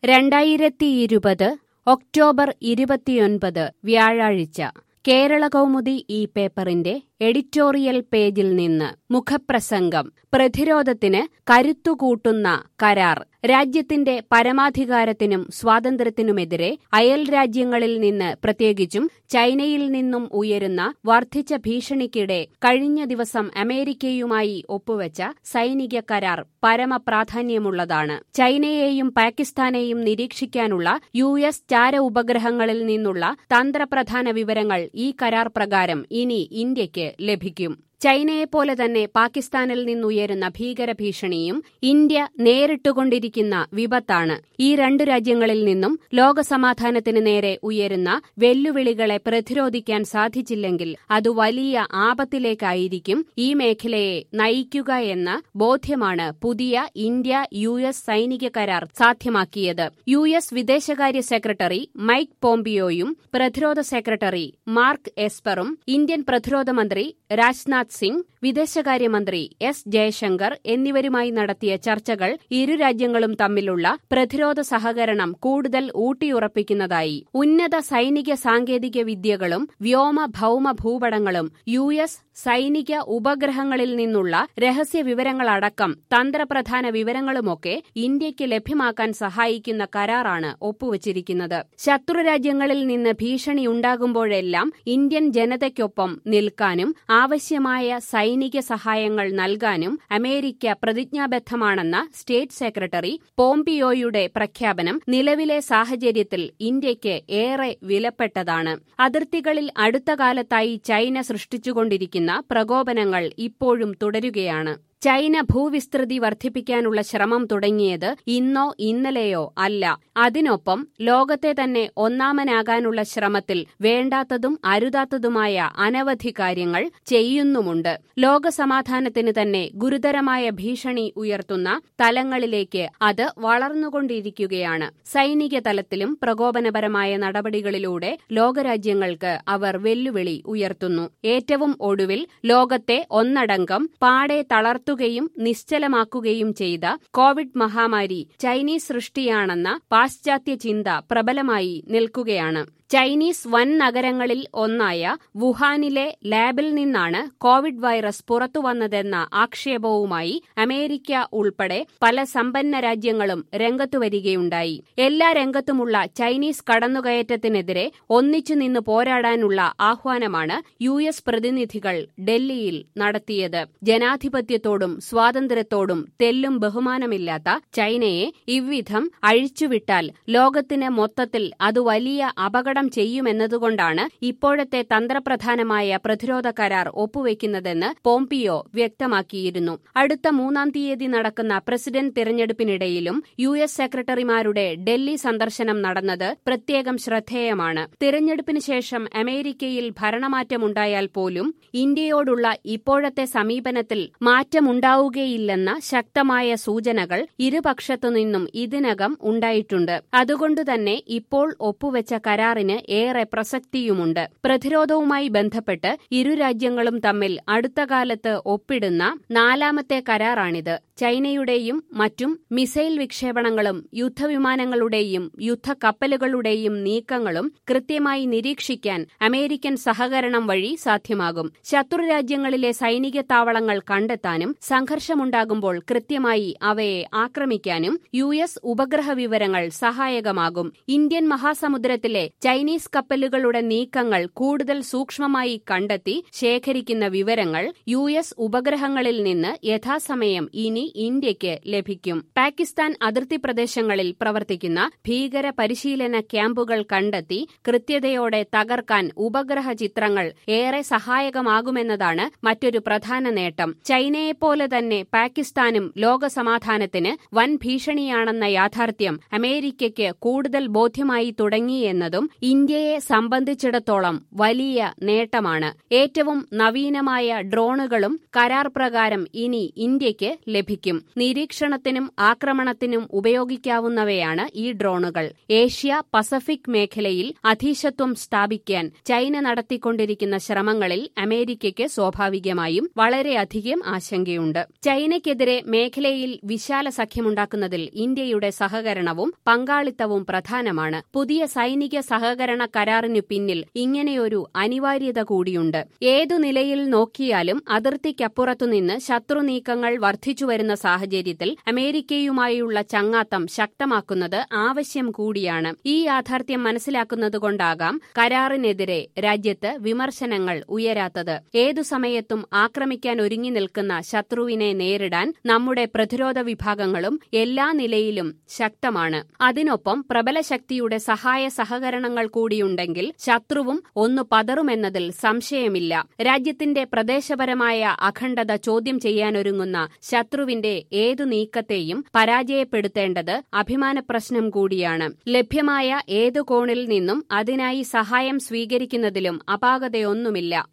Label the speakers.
Speaker 1: രണ്ടായിരത്തിയിരുപത് ഒക്ടോബർ ഇരുപത്തിയൊൻപത് വ്യാഴാഴ്ച കേരള കൗമുദി ഈ പേപ്പറിന്റെ എഡിറ്റോറിയൽ പേജിൽ നിന്ന് മുഖപ്രസംഗം പ്രതിരോധത്തിന് കരുത്തുകൂട്ടുന്ന കരാർ രാജ്യത്തിന്റെ പരമാധികാരത്തിനും സ്വാതന്ത്ര്യത്തിനുമെതിരെ അയൽ രാജ്യങ്ങളിൽ നിന്ന് പ്രത്യേകിച്ചും ചൈനയിൽ നിന്നും ഉയരുന്ന വർദ്ധിച്ച ഭീഷണിക്കിടെ കഴിഞ്ഞ ദിവസം അമേരിക്കയുമായി ഒപ്പുവെച്ച സൈനിക കരാർ പരമപ്രാധാന്യമുള്ളതാണ് ചൈനയെയും പാകിസ്ഥാനെയും നിരീക്ഷിക്കാനുള്ള യു എസ് ചാര ഉപഗ്രഹങ്ങളിൽ നിന്നുള്ള തന്ത്രപ്രധാന വിവരങ്ങൾ ഈ കരാർ പ്രകാരം ഇനി ഇന്ത്യയ്ക്ക് ലഭിക്കും ചൈനയെപ്പോലെ തന്നെ പാകിസ്ഥാനിൽ നിന്നുയരുന്ന ഭീകര ഭീഷണിയും ഇന്ത്യ നേരിട്ടുകൊണ്ടിരിക്കുന്ന വിപത്താണ് ഈ രണ്ടു രാജ്യങ്ങളിൽ നിന്നും ലോകസമാധാനത്തിന് നേരെ ഉയരുന്ന വെല്ലുവിളികളെ പ്രതിരോധിക്കാൻ സാധിച്ചില്ലെങ്കിൽ അത് വലിയ ആപത്തിലേക്കായിരിക്കും ഈ മേഖലയെ നയിക്കുക എന്ന ബോധ്യമാണ് പുതിയ ഇന്ത്യ യു എസ് സൈനിക കരാർ സാധ്യമാക്കിയത് യു എസ് വിദേശകാര്യ സെക്രട്ടറി മൈക്ക് പോംപിയോയും പ്രതിരോധ സെക്രട്ടറി മാർക്ക് എസ്പറും ഇന്ത്യൻ പ്രതിരോധ മന്ത്രി രാജ്നാഥ് സിംഗ് വിദേശകാര്യമന്ത്രി എസ് ജയശങ്കർ എന്നിവരുമായി നടത്തിയ ചർച്ചകൾ ഇരു രാജ്യങ്ങളും തമ്മിലുള്ള പ്രതിരോധ സഹകരണം കൂടുതൽ ഊട്ടിയുറപ്പിക്കുന്നതായി ഉന്നത സൈനിക സാങ്കേതിക വിദ്യകളും വ്യോമ ഭൌമ ഭൂപടങ്ങളും യു എസ് സൈനിക ഉപഗ്രഹങ്ങളിൽ നിന്നുള്ള രഹസ്യ വിവരങ്ങളടക്കം തന്ത്രപ്രധാന വിവരങ്ങളുമൊക്കെ ഇന്ത്യയ്ക്ക് ലഭ്യമാക്കാൻ സഹായിക്കുന്ന കരാറാണ് ഒപ്പുവച്ചിരിക്കുന്നത് ശത്രുരാജ്യങ്ങളിൽ നിന്ന് ഭീഷണിയുണ്ടാകുമ്പോഴെല്ലാം ഇന്ത്യൻ ജനതയ്ക്കൊപ്പം നിൽക്കാനും ആവശ്യമായ സൈനിക സഹായങ്ങൾ നൽകാനും അമേരിക്ക പ്രതിജ്ഞാബദ്ധമാണെന്ന സ്റ്റേറ്റ് സെക്രട്ടറി പോംപിയോയുടെ പ്രഖ്യാപനം നിലവിലെ സാഹചര്യത്തിൽ ഇന്ത്യയ്ക്ക് ഏറെ വിലപ്പെട്ടതാണ് അതിർത്തികളിൽ അടുത്ത കാലത്തായി ചൈന സൃഷ്ടിച്ചുകൊണ്ടിരിക്കുന്ന പ്രകോപനങ്ങൾ ഇപ്പോഴും തുടരുകയാണ് ചൈന ഭൂവിസ്തൃതി വർദ്ധിപ്പിക്കാനുള്ള ശ്രമം തുടങ്ങിയത് ഇന്നോ ഇന്നലെയോ അല്ല അതിനൊപ്പം ലോകത്തെ തന്നെ ഒന്നാമനാകാനുള്ള ശ്രമത്തിൽ വേണ്ടാത്തതും അരുതാത്തതുമായ അനവധി കാര്യങ്ങൾ ചെയ്യുന്നുമുണ്ട് ലോകസമാധാനത്തിന് തന്നെ ഗുരുതരമായ ഭീഷണി ഉയർത്തുന്ന തലങ്ങളിലേക്ക് അത് വളർന്നുകൊണ്ടിരിക്കുകയാണ് സൈനിക തലത്തിലും പ്രകോപനപരമായ നടപടികളിലൂടെ ലോകരാജ്യങ്ങൾക്ക് അവർ വെല്ലുവിളി ഉയർത്തുന്നു ഏറ്റവും ഒടുവിൽ ലോകത്തെ ഒന്നടങ്കം പാടെ തളർത്തു ുകയും നിശ്ചലമാക്കുകയും ചെയ്ത കോവിഡ് മഹാമാരി ചൈനീസ് സൃഷ്ടിയാണെന്ന പാശ്ചാത്യ ചിന്ത പ്രബലമായി നിൽക്കുകയാണ് ചൈനീസ് വൻ നഗരങ്ങളിൽ ഒന്നായ വുഹാനിലെ ലാബിൽ നിന്നാണ് കോവിഡ് വൈറസ് പുറത്തുവന്നതെന്ന ആക്ഷേപവുമായി അമേരിക്ക ഉൾപ്പെടെ പല സമ്പന്ന രാജ്യങ്ങളും രംഗത്തുവരികയുണ്ടായി എല്ലാ രംഗത്തുമുള്ള ചൈനീസ് കടന്നുകയറ്റത്തിനെതിരെ ഒന്നിച്ചുനിന്ന് പോരാടാനുള്ള ആഹ്വാനമാണ് യു എസ് പ്രതിനിധികൾ ഡൽഹിയിൽ നടത്തിയത് ജനാധിപത്യത്തോടും സ്വാതന്ത്ര്യത്തോടും തെല്ലും ബഹുമാനമില്ലാത്ത ചൈനയെ ഇவ்விധം അഴിച്ചുവിട്ടാൽ ലോകത്തിന് മൊത്തത്തിൽ അത് വലിയ അപകടം അപകടം ചെയ്യുമെന്നതുകൊണ്ടാണ് ഇപ്പോഴത്തെ തന്ത്രപ്രധാനമായ പ്രതിരോധ കരാർ ഒപ്പുവെക്കുന്നതെന്ന് പോംപിയോ വ്യക്തമാക്കിയിരുന്നു അടുത്ത മൂന്നാം തീയതി നടക്കുന്ന പ്രസിഡന്റ് തിരഞ്ഞെടുപ്പിനിടയിലും യു എസ് സെക്രട്ടറിമാരുടെ ഡൽഹി സന്ദർശനം നടന്നത് പ്രത്യേകം ശ്രദ്ധേയമാണ് തിരഞ്ഞെടുപ്പിന് ശേഷം അമേരിക്കയിൽ ഭരണമാറ്റമുണ്ടായാൽ പോലും ഇന്ത്യയോടുള്ള ഇപ്പോഴത്തെ സമീപനത്തിൽ മാറ്റമുണ്ടാവുകയില്ലെന്ന ശക്തമായ സൂചനകൾ ഇരുപക്ഷത്തുനിന്നും ഇതിനകം ഉണ്ടായിട്ടുണ്ട് അതുകൊണ്ടുതന്നെ ഇപ്പോൾ ഒപ്പുവെച്ച കരാറിന് ഏറെ പ്രസക്തിയുമുണ്ട് പ്രതിരോധവുമായി ബന്ധപ്പെട്ട് ഇരു രാജ്യങ്ങളും തമ്മിൽ അടുത്ത കാലത്ത് ഒപ്പിടുന്ന നാലാമത്തെ കരാറാണിത് ചൈനയുടെയും മറ്റും മിസൈൽ വിക്ഷേപണങ്ങളും യുദ്ധവിമാനങ്ങളുടെയും യുദ്ധക്കപ്പലുകളുടെയും നീക്കങ്ങളും കൃത്യമായി നിരീക്ഷിക്കാൻ അമേരിക്കൻ സഹകരണം വഴി സാധ്യമാകും ശത്രുരാജ്യങ്ങളിലെ സൈനിക താവളങ്ങൾ കണ്ടെത്താനും സംഘർഷമുണ്ടാകുമ്പോൾ കൃത്യമായി അവയെ ആക്രമിക്കാനും യു എസ് ഉപഗ്രഹ വിവരങ്ങൾ സഹായകമാകും ഇന്ത്യൻ മഹാസമുദ്രത്തിലെ ചൈനീസ് കപ്പലുകളുടെ നീക്കങ്ങൾ കൂടുതൽ സൂക്ഷ്മമായി കണ്ടെത്തി ശേഖരിക്കുന്ന വിവരങ്ങൾ യു എസ് ഉപഗ്രഹങ്ങളിൽ നിന്ന് യഥാസമയം ഇനി ഇന്ത്യയ്ക്ക് ലഭിക്കും പാകിസ്ഥാൻ അതിർത്തി പ്രദേശങ്ങളിൽ പ്രവർത്തിക്കുന്ന ഭീകര പരിശീലന ക്യാമ്പുകൾ കണ്ടെത്തി കൃത്യതയോടെ തകർക്കാൻ ഉപഗ്രഹ ചിത്രങ്ങൾ ഏറെ സഹായകമാകുമെന്നതാണ് മറ്റൊരു പ്രധാന നേട്ടം ചൈനയെപ്പോലെ തന്നെ പാകിസ്ഥാനും ലോകസമാധാനത്തിന് വൻ ഭീഷണിയാണെന്ന യാഥാർത്ഥ്യം അമേരിക്കയ്ക്ക് കൂടുതൽ ബോധ്യമായി തുടങ്ങിയെന്നതും ഇന്ത്യയെ സംബന്ധിച്ചിടത്തോളം വലിയ നേട്ടമാണ് ഏറ്റവും നവീനമായ ഡ്രോണുകളും കരാർ പ്രകാരം ഇനി ഇന്ത്യയ്ക്ക് ലഭിക്കും പ്രതിരോധിക്കും നിരീക്ഷണത്തിനും ആക്രമണത്തിനും ഉപയോഗിക്കാവുന്നവയാണ് ഈ ഡ്രോണുകൾ ഏഷ്യ പസഫിക് മേഖലയിൽ അധീശത്വം സ്ഥാപിക്കാൻ ചൈന നടത്തിക്കൊണ്ടിരിക്കുന്ന ശ്രമങ്ങളിൽ അമേരിക്കയ്ക്ക് സ്വാഭാവികമായും വളരെയധികം ആശങ്കയുണ്ട് ചൈനയ്ക്കെതിരെ മേഖലയിൽ വിശാല സഖ്യമുണ്ടാക്കുന്നതിൽ ഇന്ത്യയുടെ സഹകരണവും പങ്കാളിത്തവും പ്രധാനമാണ് പുതിയ സൈനിക സഹകരണ കരാറിനു പിന്നിൽ ഇങ്ങനെയൊരു അനിവാര്യത കൂടിയുണ്ട് ഏതു നിലയിൽ നോക്കിയാലും അതിർത്തിക്കപ്പുറത്തുനിന്ന് ശത്രു നീക്കങ്ങൾ വർദ്ധിച്ചുവരുന്ന സാഹചര്യത്തിൽ അമേരിക്കയുമായുള്ള ചങ്ങാത്തം ശക്തമാക്കുന്നത് ആവശ്യം കൂടിയാണ് ഈ യാഥാർത്ഥ്യം മനസ്സിലാക്കുന്നതുകൊണ്ടാകാം കരാറിനെതിരെ രാജ്യത്ത് വിമർശനങ്ങൾ ഉയരാത്തത് ഏതു സമയത്തും ആക്രമിക്കാൻ ഒരുങ്ങി നിൽക്കുന്ന ശത്രുവിനെ നേരിടാൻ നമ്മുടെ പ്രതിരോധ വിഭാഗങ്ങളും എല്ലാ നിലയിലും ശക്തമാണ് അതിനൊപ്പം പ്രബല ശക്തിയുടെ സഹായ സഹകരണങ്ങൾ കൂടിയുണ്ടെങ്കിൽ ശത്രുവും ഒന്ന് പതറുമെന്നതിൽ സംശയമില്ല രാജ്യത്തിന്റെ പ്രദേശപരമായ അഖണ്ഡത ചോദ്യം ചെയ്യാനൊരുങ്ങുന്ന ശത്രുവിന്റെ ഏതു നീക്കത്തെയും പരാജയപ്പെടുത്തേണ്ടത് അഭിമാന പ്രശ്നം കൂടിയാണ് ലഭ്യമായ ഏതു കോണിൽ നിന്നും അതിനായി സഹായം സ്വീകരിക്കുന്നതിലും അപാകതയൊന്നുമില്ല